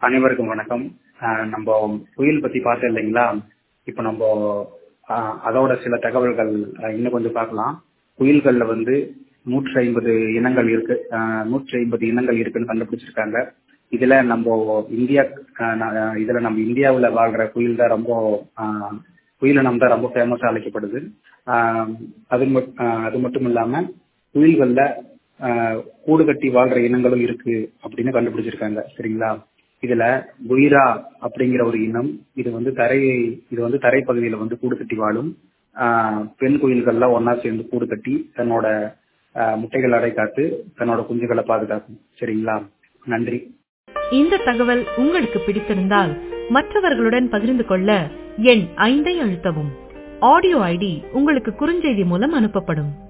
அனைவருக்கும் வணக்கம் ஆஹ் நம்ம புயல் பத்தி பார்த்தோம் இல்லைங்களா இப்போ நம்ம ஆஹ் அதோட சில தகவல்கள் ஆஹ் இன்னும் கொஞ்சம் பார்க்கலாம் புயல்கள்ல வந்து நூற்றி ஐம்பது இனங்கள் இருக்கு ஆஹ் நூற்றி ஐம்பது இனங்கள் இருக்குன்னு கண்டுபிடிச்சிருக்காங்க இதுல நம்ம இந்தியா ஆஹ் நா- இதுல நம்ம இந்தியாவுல வாழ்ற புயல் தான் ரொம்ப ஆஹ் புயலினம் தான் ரொம்ப ஃபேமஸா அழைக்கப்படுது ஆஹ் அது மட்- ஆஹ் அது மட்டும் இல்லாம புயல்கள்ல ஆஹ் கூடு கட்டி வாழ்ற இனங்களும் இருக்கு அப்படின்னு கண்டுபிடிச்சிருக்காங்க சரிங்களா இதுல குயிரா அப்படிங்கிற ஒரு இனம் இது வந்து தரை இது வந்து தரைப்பகுதியில வந்து கூடு கட்டி வாழும் ஆஹ் பெண் குயில்கள்லாம் ஒண்ணா சேர்ந்து கூடு கட்டி தன்னோட ஆஹ் முட்டைகள் அடை காத்து தன்னோட குஞ்சுகளை பாதுகாக்கும் சரிங்களா நன்றி இந்த தகவல் உங்களுக்கு பிடித்திருந்தால் மற்றவர்களுடன் பகிர்ந்து கொள்ள எண் ஐந்தை அழுத்தவும் ஆடியோ ஐடி உங்களுக்கு குறுஞ்செய்தி மூலம் அனுப்பப்படும்